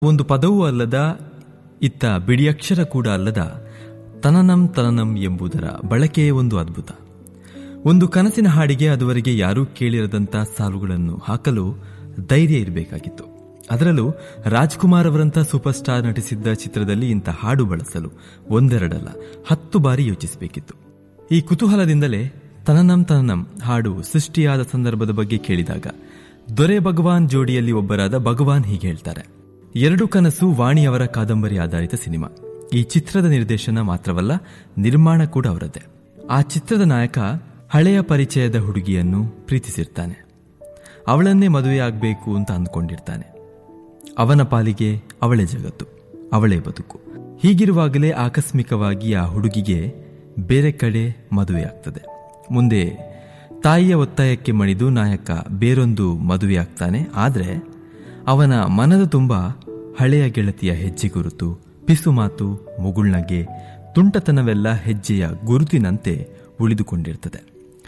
ಒಂದು ಪದವೂ ಅಲ್ಲದ ಇತ್ತ ಬಿಡಿಯಕ್ಷರ ಕೂಡ ಅಲ್ಲದ ತನನಂ ತನನಂ ಎಂಬುದರ ಬಳಕೆಯೇ ಒಂದು ಅದ್ಭುತ ಒಂದು ಕನಸಿನ ಹಾಡಿಗೆ ಅದುವರೆಗೆ ಯಾರೂ ಕೇಳಿರದಂತ ಸಾಲುಗಳನ್ನು ಹಾಕಲು ಧೈರ್ಯ ಇರಬೇಕಾಗಿತ್ತು ಅದರಲ್ಲೂ ರಾಜ್ಕುಮಾರ್ ಅವರಂತ ಸೂಪರ್ ಸ್ಟಾರ್ ನಟಿಸಿದ್ದ ಚಿತ್ರದಲ್ಲಿ ಇಂಥ ಹಾಡು ಬಳಸಲು ಒಂದೆರಡಲ್ಲ ಹತ್ತು ಬಾರಿ ಯೋಚಿಸಬೇಕಿತ್ತು ಈ ಕುತೂಹಲದಿಂದಲೇ ತನನಂ ತನನಂ ಹಾಡು ಸೃಷ್ಟಿಯಾದ ಸಂದರ್ಭದ ಬಗ್ಗೆ ಕೇಳಿದಾಗ ದೊರೆ ಭಗವಾನ್ ಜೋಡಿಯಲ್ಲಿ ಒಬ್ಬರಾದ ಭಗವಾನ್ ಹೀಗೆ ಹೇಳ್ತಾರೆ ಎರಡು ಕನಸು ವಾಣಿಯವರ ಕಾದಂಬರಿ ಆಧಾರಿತ ಸಿನಿಮಾ ಈ ಚಿತ್ರದ ನಿರ್ದೇಶನ ಮಾತ್ರವಲ್ಲ ನಿರ್ಮಾಣ ಕೂಡ ಅವರದ್ದೇ ಆ ಚಿತ್ರದ ನಾಯಕ ಹಳೆಯ ಪರಿಚಯದ ಹುಡುಗಿಯನ್ನು ಪ್ರೀತಿಸಿರ್ತಾನೆ ಅವಳನ್ನೇ ಮದುವೆಯಾಗಬೇಕು ಅಂತ ಅಂದ್ಕೊಂಡಿರ್ತಾನೆ ಅವನ ಪಾಲಿಗೆ ಅವಳೇ ಜಗತ್ತು ಅವಳೇ ಬದುಕು ಹೀಗಿರುವಾಗಲೇ ಆಕಸ್ಮಿಕವಾಗಿ ಆ ಹುಡುಗಿಗೆ ಬೇರೆ ಕಡೆ ಮದುವೆಯಾಗ್ತದೆ ಮುಂದೆ ತಾಯಿಯ ಒತ್ತಾಯಕ್ಕೆ ಮಣಿದು ನಾಯಕ ಬೇರೊಂದು ಮದುವೆಯಾಗ್ತಾನೆ ಆದರೆ ಅವನ ಮನದ ತುಂಬ ಹಳೆಯ ಗೆಳತಿಯ ಹೆಜ್ಜೆ ಗುರುತು ಪಿಸುಮಾತು ಮುಗುಳ್ನಗೆ ತುಂಟತನವೆಲ್ಲ ಹೆಜ್ಜೆಯ ಗುರುತಿನಂತೆ ಉಳಿದುಕೊಂಡಿರ್ತದೆ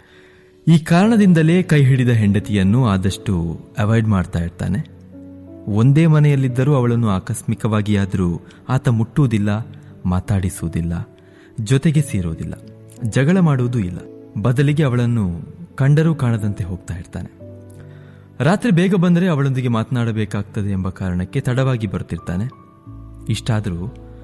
ಈ ಕಾರಣದಿಂದಲೇ ಕೈ ಹಿಡಿದ ಹೆಂಡತಿಯನ್ನು ಆದಷ್ಟು ಅವಾಯ್ಡ್ ಮಾಡ್ತಾ ಇರ್ತಾನೆ ಒಂದೇ ಮನೆಯಲ್ಲಿದ್ದರೂ ಅವಳನ್ನು ಆಕಸ್ಮಿಕವಾಗಿಯಾದರೂ ಆತ ಮುಟ್ಟುವುದಿಲ್ಲ ಮಾತಾಡಿಸುವುದಿಲ್ಲ ಜೊತೆಗೆ ಸೇರೋದಿಲ್ಲ ಜಗಳ ಮಾಡುವುದೂ ಇಲ್ಲ ಬದಲಿಗೆ ಅವಳನ್ನು ಕಂಡರೂ ಕಾಣದಂತೆ ಹೋಗ್ತಾ ಇರ್ತಾನೆ ರಾತ್ರಿ ಬೇಗ ಬಂದರೆ ಅವಳೊಂದಿಗೆ ಮಾತನಾಡಬೇಕಾಗ್ತದೆ ಎಂಬ ಕಾರಣಕ್ಕೆ ತಡವಾಗಿ ಬರ್ತಿರ್ತಾನೆ ಇಷ್ಟಾದರೂ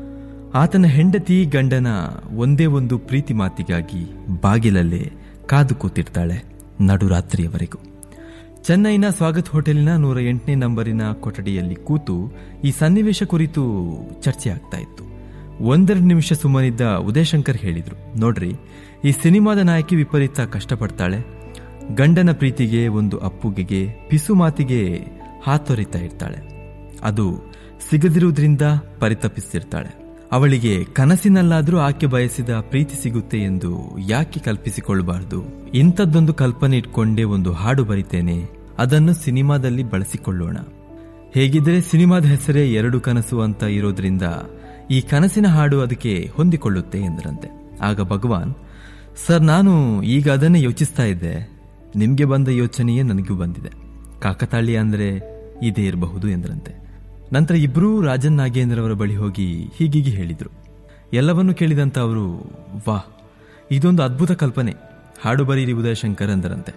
ಆತನ ಹೆಂಡತಿ ಗಂಡನ ಒಂದೇ ಒಂದು ಪ್ರೀತಿ ಮಾತಿಗಾಗಿ ಬಾಗಿಲಲ್ಲೇ ಕಾದು ಕೂತಿರ್ತಾಳೆ ನಡುರಾತ್ರಿಯವರೆಗೂ ಚೆನ್ನೈನ ಸ್ವಾಗತ್ ಹೋಟೆಲಿನ ನೂರ ಎಂಟನೇ ನಂಬರಿನ ಕೊಠಡಿಯಲ್ಲಿ ಕೂತು ಈ ಸನ್ನಿವೇಶ ಕುರಿತು ಚರ್ಚೆ ಆಗ್ತಾ ಇತ್ತು ಒಂದೆರಡು ನಿಮಿಷ ಸುಮ್ಮನಿದ್ದ ಉದಯಶಂಕರ್ ಹೇಳಿದ್ರು ನೋಡ್ರಿ ಈ ಸಿನಿಮಾದ ನಾಯಕಿ ವಿಪರೀತ ಕಷ್ಟಪಡ್ತಾಳೆ ಗಂಡನ ಪ್ರೀತಿಗೆ ಒಂದು ಅಪ್ಪುಗೆಗೆ ಪಿಸು ಮಾತಿಗೆ ಹಾತೊರಿತಾ ಇರ್ತಾಳೆ ಅದು ಸಿಗದಿರುವುದರಿಂದ ಪರಿತಪಿಸ್ತಿರ್ತಾಳೆ ಅವಳಿಗೆ ಕನಸಿನಲ್ಲಾದ್ರೂ ಆಕೆ ಬಯಸಿದ ಪ್ರೀತಿ ಸಿಗುತ್ತೆ ಎಂದು ಯಾಕೆ ಕಲ್ಪಿಸಿಕೊಳ್ಳಬಾರದು ಇಂಥದ್ದೊಂದು ಕಲ್ಪನೆ ಇಟ್ಕೊಂಡೇ ಒಂದು ಹಾಡು ಬರಿತೇನೆ ಅದನ್ನು ಸಿನಿಮಾದಲ್ಲಿ ಬಳಸಿಕೊಳ್ಳೋಣ ಹೇಗಿದ್ರೆ ಸಿನಿಮಾದ ಹೆಸರೇ ಎರಡು ಕನಸು ಅಂತ ಇರೋದ್ರಿಂದ ಈ ಕನಸಿನ ಹಾಡು ಅದಕ್ಕೆ ಹೊಂದಿಕೊಳ್ಳುತ್ತೆ ಎಂದರಂತೆ ಆಗ ಭಗವಾನ್ ಸರ್ ನಾನು ಈಗ ಅದನ್ನೇ ಯೋಚಿಸ್ತಾ ಇದ್ದೆ ನಿಮ್ಗೆ ಬಂದ ಯೋಚನೆಯೇ ನನಗೂ ಬಂದಿದೆ ಕಾಕತಾಳಿ ಅಂದ್ರೆ ಇದೇ ಇರಬಹುದು ಎಂದರಂತೆ ನಂತರ ಇಬ್ಬರೂ ರಾಜನ್ ನಾಗೇಂದ್ರ ಅವರ ಬಳಿ ಹೋಗಿ ಹೀಗೀಗೆ ಹೇಳಿದ್ರು ಎಲ್ಲವನ್ನೂ ಕೇಳಿದಂತ ಅವರು ವಾಹ್ ಇದೊಂದು ಅದ್ಭುತ ಕಲ್ಪನೆ ಹಾಡು ಬರೀರಿ ಉದಯಶಂಕರ್ ಅಂದರಂತೆ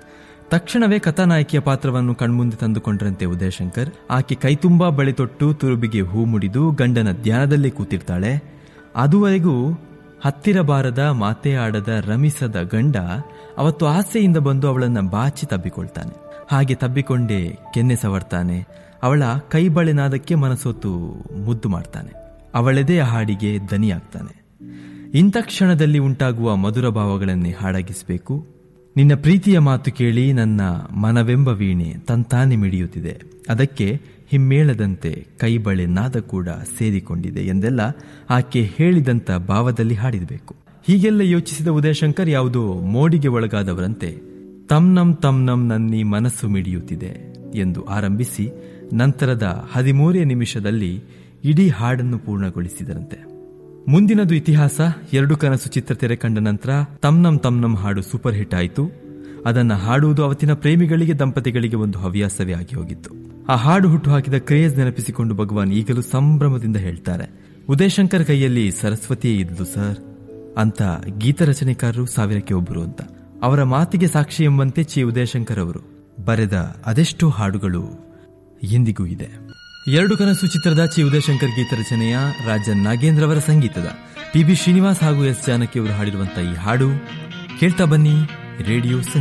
ತಕ್ಷಣವೇ ಕಥಾನಾಯಕಿಯ ಪಾತ್ರವನ್ನು ಕಣ್ಮುಂದೆ ತಂದುಕೊಂಡ್ರಂತೆ ಉದಯಶಂಕರ್ ಆಕೆ ಕೈತುಂಬಾ ಬಳಿ ತೊಟ್ಟು ತುರುಬಿಗೆ ಹೂ ಮುಡಿದು ಗಂಡನ ಧ್ಯಾನದಲ್ಲೇ ಕೂತಿರ್ತಾಳೆ ಅದುವರೆಗೂ ಹತ್ತಿರ ಬಾರದ ಮಾತೆ ಆಡದ ರಮಿಸದ ಗಂಡ ಅವತ್ತು ಆಸೆಯಿಂದ ಬಂದು ಅವಳನ್ನ ಬಾಚಿ ತಬ್ಬಿಕೊಳ್ತಾನೆ ಹಾಗೆ ತಬ್ಬಿಕೊಂಡೇ ಕೆನ್ನೆ ಸವರ್ತಾನೆ ಅವಳ ಕೈಬಳೆನಾದಕ್ಕೆ ಮನಸೊತ್ತು ಮುದ್ದು ಮಾಡ್ತಾನೆ ಅವಳೆದೆಯ ಹಾಡಿಗೆ ದನಿಯಾಗ್ತಾನೆ ಇಂಥ ಕ್ಷಣದಲ್ಲಿ ಉಂಟಾಗುವ ಮಧುರ ಭಾವಗಳನ್ನೇ ಹಾಡಾಗಿಸಬೇಕು ನಿನ್ನ ಪ್ರೀತಿಯ ಮಾತು ಕೇಳಿ ನನ್ನ ಮನವೆಂಬ ವೀಣೆ ತಂತಾನೆ ಮಿಡಿಯುತ್ತಿದೆ ಅದಕ್ಕೆ ಹಿಮ್ಮೇಳದಂತೆ ಕೈಬಳೆ ನಾದ ಕೂಡ ಸೇರಿಕೊಂಡಿದೆ ಎಂದೆಲ್ಲ ಆಕೆ ಹೇಳಿದಂತ ಭಾವದಲ್ಲಿ ಹಾಡಿದಬೇಕು ಹೀಗೆಲ್ಲ ಯೋಚಿಸಿದ ಉದಯಶಂಕರ್ ಯಾವುದೋ ಮೋಡಿಗೆ ಒಳಗಾದವರಂತೆ ತಮ್ನಂ ತಮ್ನಂ ನನ್ನಿ ಮನಸ್ಸು ಮಿಡಿಯುತ್ತಿದೆ ಎಂದು ಆರಂಭಿಸಿ ನಂತರದ ಹದಿಮೂರೇ ನಿಮಿಷದಲ್ಲಿ ಇಡೀ ಹಾಡನ್ನು ಪೂರ್ಣಗೊಳಿಸಿದರಂತೆ ಮುಂದಿನದು ಇತಿಹಾಸ ಎರಡು ಕನಸು ಚಿತ್ರ ತೆರೆ ಕಂಡ ನಂತರ ತಮ್ನಂ ತಮ್ನಂ ಹಾಡು ಸೂಪರ್ ಹಿಟ್ ಆಯಿತು ಅದನ್ನ ಹಾಡುವುದು ಅವತ್ತಿನ ಪ್ರೇಮಿಗಳಿಗೆ ದಂಪತಿಗಳಿಗೆ ಒಂದು ಹವ್ಯಾಸವೇ ಆಗಿ ಹೋಗಿತ್ತು ಆ ಹಾಡು ಹುಟ್ಟು ಹಾಕಿದ ಕ್ರೇಜ್ ನೆನಪಿಸಿಕೊಂಡು ಭಗವಾನ್ ಈಗಲೂ ಸಂಭ್ರಮದಿಂದ ಹೇಳ್ತಾರೆ ಉದಯಶಂಕರ್ ಕೈಯಲ್ಲಿ ಸರಸ್ವತಿಯೇ ಇದ್ದುದು ಸರ್ ಅಂತ ಗೀತ ರಚನೆಕಾರರು ಸಾವಿರಕ್ಕೆ ಒಬ್ಬರು ಅಂತ ಅವರ ಮಾತಿಗೆ ಸಾಕ್ಷಿ ಎಂಬಂತೆ ಚಿ ಉದಯಶಂಕರ್ ಅವರು ಬರೆದ ಅದೆಷ್ಟೋ ಹಾಡುಗಳು ಇಂದಿಗೂ ಇದೆ ಎರಡು ಕನಸು ಚಿತ್ರದ ಚಿ ಉದಯಶಂಕರ್ ಗೀತ ರಚನೆಯ ರಾಜನ್ ನಾಗೇಂದ್ರ ಅವರ ಸಂಗೀತದ ಪಿ ಬಿ ಶ್ರೀನಿವಾಸ್ ಹಾಗೂ ಎಸ್ ಜಾನಕಿ ಅವರು ಹಾಡಿರುವಂತಹ ಈ ಹಾಡು ಕೇಳ್ತಾ ಬನ್ನಿ ರೇಡಿಯೋ